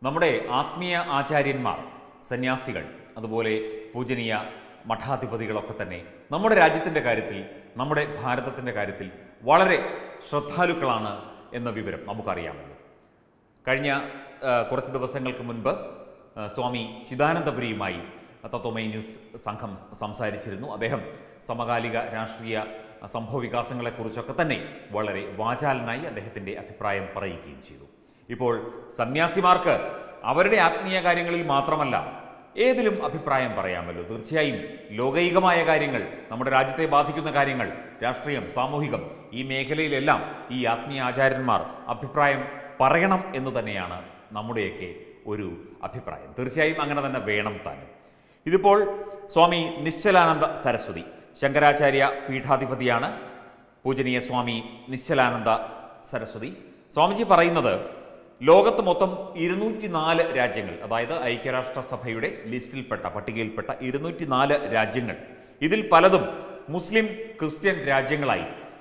നമ്മുടെ ആത്മീയ ആചാര്യന്മാർ സന്യാസികൾ അതുപോലെ പൂജനീയ മഠാധിപതികളൊക്കെ തന്നെ നമ്മുടെ രാജ്യത്തിൻ്റെ കാര്യത്തിൽ നമ്മുടെ ഭാരതത്തിൻ്റെ കാര്യത്തിൽ വളരെ ശ്രദ്ധാലുക്കളാണ് എന്ന വിവരം നമുക്കറിയാമല്ലോ കഴിഞ്ഞ ആ, കുറച്ച് ദിവസങ്ങൾക്ക് മുൻപ് ആ, സ്വാമി ചിദാനന്ദപുരിയുമായി തത്വമൈ ന്യൂസ് സംഘം സംസാരിച്ചിരുന്നു അദ്ദേഹം സമകാലിക രാഷ്ട്രീയ സംഭവ വികാസങ്ങളെക്കുറിച്ചൊക്കെ തന്നെ വളരെ വാചാലനായി അദ്ദേഹത്തിൻ്റെ അഭിപ്രായം പറയുകയും ചെയ്തു ഇപ്പോൾ സന്യാസിമാർക്ക് അവരുടെ ആത്മീയ കാര്യങ്ങളിൽ മാത്രമല്ല ഏതിലും അഭിപ്രായം പറയാമല്ലോ തീർച്ചയായും ലോകൈകമായ കാര്യങ്ങൾ നമ്മുടെ രാജ്യത്തെ ബാധിക്കുന്ന കാര്യങ്ങൾ രാഷ്ട്രീയം സാമൂഹികം ഈ മേഖലയിലെല്ലാം ഈ ആത്മീയ ആചാര്യന്മാർ അഭിപ്രായം പറയണം എന്ന് തന്നെയാണ് നമ്മുടെയൊക്കെ ഒരു അഭിപ്രായം തീർച്ചയായും അങ്ങനെ തന്നെ വേണം താനും ഇതിപ്പോൾ സ്വാമി നിശ്ചലാനന്ദ സരസ്വതി ശങ്കരാചാര്യ പീഠാധിപതിയാണ് പൂജനീയ സ്വാമി നിശ്ചലാനന്ദ സരസ്വതി സ്വാമിജി പറയുന്നത് ലോകത്ത് മൊത്തം ഇരുന്നൂറ്റി നാല് രാജ്യങ്ങൾ അതായത് ഐക്യരാഷ്ട്രസഭയുടെ ലിസ്റ്റിൽപ്പെട്ട പട്ടികയിൽപ്പെട്ട ഇരുന്നൂറ്റി നാല് രാജ്യങ്ങൾ ഇതിൽ പലതും മുസ്ലിം ക്രിസ്ത്യൻ രാജ്യങ്ങളായി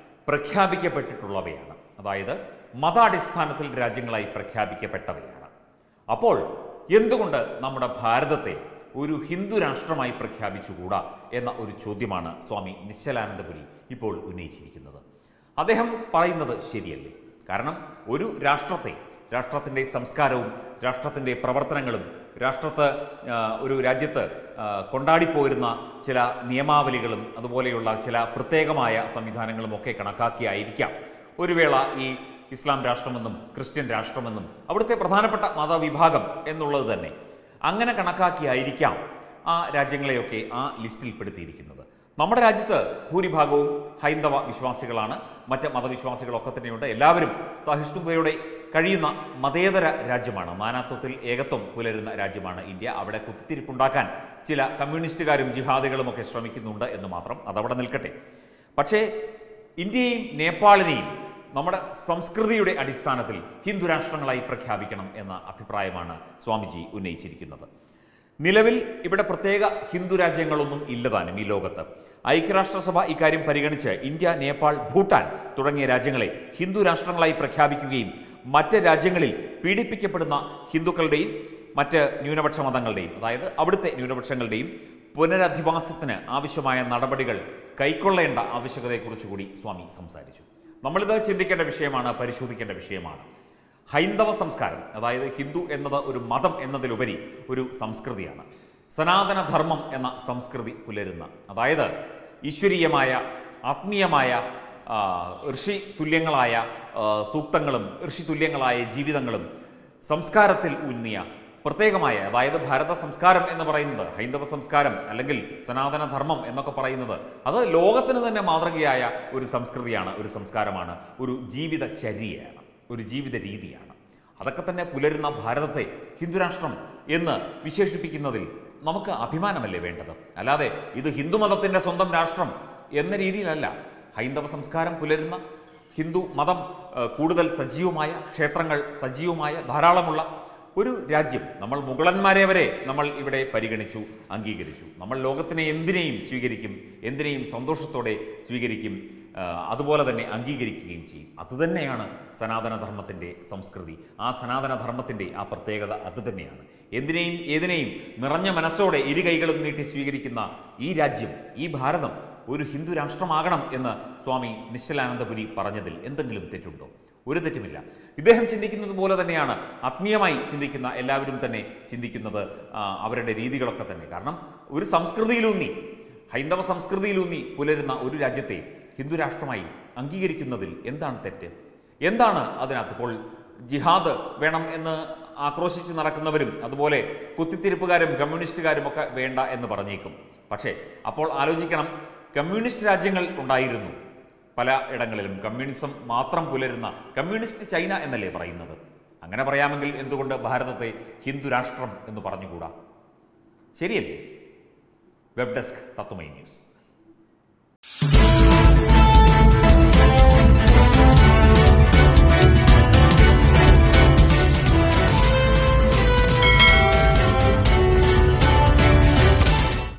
പ്രഖ്യാപിക്കപ്പെട്ടിട്ടുള്ളവയാണ് അതായത് മതാടിസ്ഥാനത്തിൽ രാജ്യങ്ങളായി പ്രഖ്യാപിക്കപ്പെട്ടവയാണ് അപ്പോൾ എന്തുകൊണ്ട് നമ്മുടെ ഭാരതത്തെ ഒരു ഹിന്ദു രാഷ്ട്രമായി പ്രഖ്യാപിച്ചുകൂടാ എന്ന ഒരു ചോദ്യമാണ് സ്വാമി നിശ്ചലാനന്ദപുരി ഇപ്പോൾ ഉന്നയിച്ചിരിക്കുന്നത് അദ്ദേഹം പറയുന്നത് ശരിയല്ലേ കാരണം ഒരു രാഷ്ട്രത്തെ രാഷ്ട്രത്തിൻ്റെ സംസ്കാരവും രാഷ്ട്രത്തിൻ്റെ പ്രവർത്തനങ്ങളും രാഷ്ട്രത്ത് ആ, ഒരു രാജ്യത്ത് ആ, കൊണ്ടാടിപ്പോരുന്ന ചില നിയമാവലികളും അതുപോലെയുള്ള ചില പ്രത്യേകമായ സംവിധാനങ്ങളും ഒക്കെ കണക്കാക്കിയായിരിക്കാം ഒരു വേള ഈ ഇസ്ലാം രാഷ്ട്രമെന്നും ക്രിസ്ത്യൻ രാഷ്ട്രമെന്നും അവിടുത്തെ പ്രധാനപ്പെട്ട മതവിഭാഗം എന്നുള്ളത് തന്നെ അങ്ങനെ കണക്കാക്കിയായിരിക്കാം ആ രാജ്യങ്ങളെയൊക്കെ ആ ലിസ്റ്റിൽ പെടുത്തിയിരിക്കുന്നത് നമ്മുടെ രാജ്യത്ത് ഭൂരിഭാഗവും ഹൈന്ദവ വിശ്വാസികളാണ് മറ്റ് മതവിശ്വാസികളൊക്കെ തന്നെയുണ്ട് എല്ലാവരും സഹിഷ്ണുതയോടെ കഴിയുന്ന മതേതര രാജ്യമാണ് നാനാത്വത്തിൽ ഏകത്വം പുലരുന്ന രാജ്യമാണ് ഇന്ത്യ അവിടെ കുത്തിത്തിരിപ്പുണ്ടാക്കാൻ ചില കമ്മ്യൂണിസ്റ്റുകാരും ജിഹാദികളും ഒക്കെ ശ്രമിക്കുന്നുണ്ട് എന്ന് മാത്രം അതവിടെ നിൽക്കട്ടെ പക്ഷേ ഇന്ത്യയെയും നേപ്പാളിനെയും നമ്മുടെ സംസ്കൃതിയുടെ അടിസ്ഥാനത്തിൽ ഹിന്ദു രാഷ്ട്രങ്ങളായി പ്രഖ്യാപിക്കണം എന്ന അഭിപ്രായമാണ് സ്വാമിജി ഉന്നയിച്ചിരിക്കുന്നത് നിലവിൽ ഇവിടെ പ്രത്യേക ഹിന്ദു രാജ്യങ്ങളൊന്നും ഇല്ലതാനും ഈ ലോകത്ത് ഐക്യരാഷ്ട്രസഭ ഇക്കാര്യം പരിഗണിച്ച് ഇന്ത്യ നേപ്പാൾ ഭൂട്ടാൻ തുടങ്ങിയ രാജ്യങ്ങളെ ഹിന്ദു രാഷ്ട്രങ്ങളായി പ്രഖ്യാപിക്കുകയും മറ്റ് രാജ്യങ്ങളിൽ പീഡിപ്പിക്കപ്പെടുന്ന ഹിന്ദുക്കളുടെയും മറ്റ് ന്യൂനപക്ഷ മതങ്ങളുടെയും അതായത് അവിടുത്തെ ന്യൂനപക്ഷങ്ങളുടെയും പുനരധിവാസത്തിന് ആവശ്യമായ നടപടികൾ കൈക്കൊള്ളേണ്ട ആവശ്യകതയെക്കുറിച്ച് കൂടി സ്വാമി സംസാരിച്ചു നമ്മളിത് ചിന്തിക്കേണ്ട വിഷയമാണ് പരിശോധിക്കേണ്ട വിഷയമാണ് ഹൈന്ദവ സംസ്കാരം അതായത് ഹിന്ദു എന്നത് ഒരു മതം എന്നതിലുപരി ഒരു സംസ്കൃതിയാണ് സനാതന ധർമ്മം എന്ന സംസ്കൃതി പുലരുന്ന അതായത് ഈശ്വരീയമായ ആത്മീയമായ ആ, ഋഷി തുല്യങ്ങളായ ആ, സൂക്തങ്ങളും ഋഷി തുല്യങ്ങളായ ജീവിതങ്ങളും സംസ്കാരത്തിൽ ഊന്നിയ പ്രത്യേകമായ അതായത് ഭാരത സംസ്കാരം എന്ന് പറയുന്നത് ഹൈന്ദവ സംസ്കാരം അല്ലെങ്കിൽ സനാതന ധർമ്മം എന്നൊക്കെ പറയുന്നത് അത് ലോകത്തിന് തന്നെ മാതൃകയായ ഒരു സംസ്കൃതിയാണ് ഒരു സംസ്കാരമാണ് ഒരു ജീവിതചര്യയാണ് ഒരു ജീവിത രീതിയാണ് അതൊക്കെ തന്നെ പുലരുന്ന ഭാരതത്തെ ഹിന്ദുരാഷ്ട്രം എന്ന് വിശേഷിപ്പിക്കുന്നതിൽ നമുക്ക് അഭിമാനമല്ലേ വേണ്ടത് അല്ലാതെ ഇത് ഹിന്ദുമതത്തിൻ്റെ സ്വന്തം രാഷ്ട്രം എന്ന രീതിയിലല്ല ഹൈന്ദവ സംസ്കാരം പുലരുന്ന ഹിന്ദു മതം ആ, കൂടുതൽ സജീവമായ ക്ഷേത്രങ്ങൾ സജീവമായ ധാരാളമുള്ള ഒരു രാജ്യം നമ്മൾ മുഗളന്മാരെ വരെ നമ്മൾ ഇവിടെ പരിഗണിച്ചു അംഗീകരിച്ചു നമ്മൾ ലോകത്തിനെ എന്തിനേയും സ്വീകരിക്കും എന്തിനേയും സന്തോഷത്തോടെ സ്വീകരിക്കും ആ, അതുപോലെ തന്നെ അംഗീകരിക്കുകയും ചെയ്യും അതുതന്നെയാണ് സനാതനധർമ്മത്തിൻ്റെ സംസ്കൃതി ആ സനാതനധർമ്മത്തിൻ്റെ ആ പ്രത്യേകത അതുതന്നെയാണ് എന്തിനേയും ഏതിനേയും നിറഞ്ഞ മനസ്സോടെ ഇരു കൈകളും നീട്ടി സ്വീകരിക്കുന്ന ഈ രാജ്യം ഈ ഭാരതം ഒരു ഹിന്ദു രാഷ്ട്രമാകണം എന്ന് സ്വാമി നിശ്ചലാനന്ദപുരി പറഞ്ഞതിൽ എന്തെങ്കിലും തെറ്റുണ്ടോ ഒരു തെറ്റുമില്ല ഇദ്ദേഹം ചിന്തിക്കുന്നത് പോലെ തന്നെയാണ് ആത്മീയമായി ചിന്തിക്കുന്ന എല്ലാവരും തന്നെ ചിന്തിക്കുന്നത് ആ, അവരുടെ രീതികളൊക്കെ തന്നെ കാരണം ഒരു സംസ്കൃതിയിലൂന്നി ഹൈന്ദവ സംസ്കൃതിയിലൂന്നി പുലരുന്ന ഒരു രാജ്യത്തെ ഹിന്ദു രാഷ്ട്രമായി അംഗീകരിക്കുന്നതിൽ എന്താണ് തെറ്റ് എന്താണ് അതിനകത്ത് ഇപ്പോൾ ജിഹാദ് വേണം എന്ന് ആക്രോശിച്ച് നടക്കുന്നവരും അതുപോലെ കുത്തിത്തിരിപ്പുകാരും കമ്മ്യൂണിസ്റ്റുകാരും ഒക്കെ വേണ്ട എന്ന് പറഞ്ഞേക്കും പക്ഷേ അപ്പോൾ ആലോചിക്കണം കമ്മ്യൂണിസ്റ്റ് രാജ്യങ്ങൾ ഉണ്ടായിരുന്നു പല ഇടങ്ങളിലും കമ്മ്യൂണിസം മാത്രം പുലരുന്ന കമ്മ്യൂണിസ്റ്റ് ചൈന എന്നല്ലേ പറയുന്നത് അങ്ങനെ പറയാമെങ്കിൽ എന്തുകൊണ്ട് ഭാരതത്തെ ഹിന്ദു രാഷ്ട്രം എന്ന് പറഞ്ഞുകൂടാ ശരിയല്ലേ വെബ് ഡെസ്ക് തത്വമൈ ന്യൂസ്